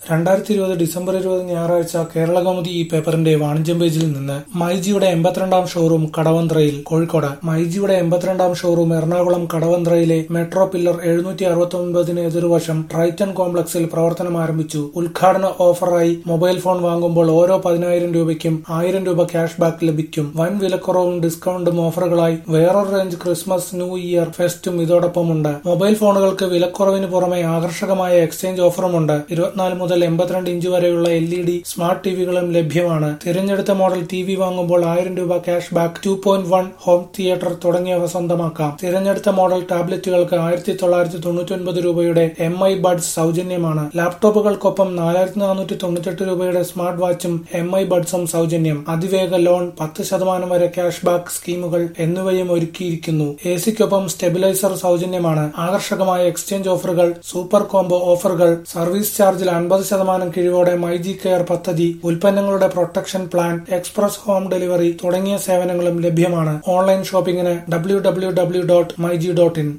രണ്ടായിരത്തി ഇരുപത് ഡിസംബർ ഇരുപത് ഞായറാഴ്ച കേരളകൗമുദി ഈ പേപ്പറിന്റെ വാണിജ്യം പേജിൽ നിന്ന് മൈജിയുടെ എൺപത്തിരണ്ടാം ഷോറൂം കടവന്ത്രയിൽ കോഴിക്കോട് മൈജിയുടെ എൺപത്തിരണ്ടാം ഷോറൂം എറണാകുളം കടവന്ത്രയിലെ മെട്രോ പില്ലർ എഴുന്നൂറ്റി അറുപത്തി ഒൻപതിന് എതിർവശം ട്രൈറ്റൺ കോംപ്ലക്സിൽ പ്രവർത്തനം ആരംഭിച്ചു ഉദ്ഘാടന ഓഫറായി മൊബൈൽ ഫോൺ വാങ്ങുമ്പോൾ ഓരോ പതിനായിരം രൂപയ്ക്കും ആയിരം രൂപ ക്യാഷ് ബാക്ക് ലഭിക്കും വൻ വിലക്കുറവും ഡിസ്കൗണ്ടും ഓഫറുകളായി വേറൊരു റേഞ്ച് ക്രിസ്മസ് ന്യൂ ഇയർ ഫെസ്റ്റും ഇതോടൊപ്പമുണ്ട് മൊബൈൽ ഫോണുകൾക്ക് വിലക്കുറവിന് പുറമെ ആകർഷകമായ എക്സ്ചേഞ്ച് ഓഫറുമുണ്ട് ഇരുപത്തിനാല് മുതൽ എൺപത്തിരണ്ട് ഇഞ്ച് വരെയുള്ള എൽ ഇ ഡി സ്മാർട്ട് ടിവികളും ലഭ്യമാണ് തിരഞ്ഞെടുത്ത മോഡൽ ടി വി വാങ്ങുമ്പോൾ ആയിരം രൂപ cash back two point one home theatre തുടങ്ങിയവ സ്വന്തമാക്കാം തിരഞ്ഞെടുത്ത മോഡൽ ടാബ്ലറ്റുകൾക്ക് ആയിരത്തി തൊള്ളായിരത്തി തൊണ്ണൂറ്റി ഒൻപത് രൂപയുടെ എം ഐ ബഡ്സ് സൗജന്യമാണ് ലാപ്ടോപ്പുകൾക്കൊപ്പം നാലായിരത്തി നാനൂറ്റി തൊണ്ണൂറ്റെട്ട് രൂപയുടെ സ്മാർട്ട് വാച്ചും എം ഐ ബഡ്സും സൗജന്യം അതിവേഗ ലോൺ പത്ത് ശതമാനം വരെ ക്യാഷ് ബാക്ക് സ്കീമുകൾ എന്നിവയും ഒരുക്കിയിരിക്കുന്നു എ സിക്കൊപ്പം സ്റ്റെബിലൈസർ സൗജന്യമാണ് ആകർഷകമായ എക്സ്ചേഞ്ച് ഓഫറുകൾ സൂപ്പർ കോംബോ ഓഫറുകൾ സർവീസ് ചാർജിൽ അൻപത് ശതമാനം കിഴിവോടെ മൈജി കെയർ പദ്ധതി ഉൽപ്പന്നങ്ങളുടെ protection plan express home delivery തുടങ്ങിയ സേവനങ്ങളും ലഭ്യമാണ് ഓൺലൈൻ ഷോപ്പിംഗിന് W W W dot myG dot in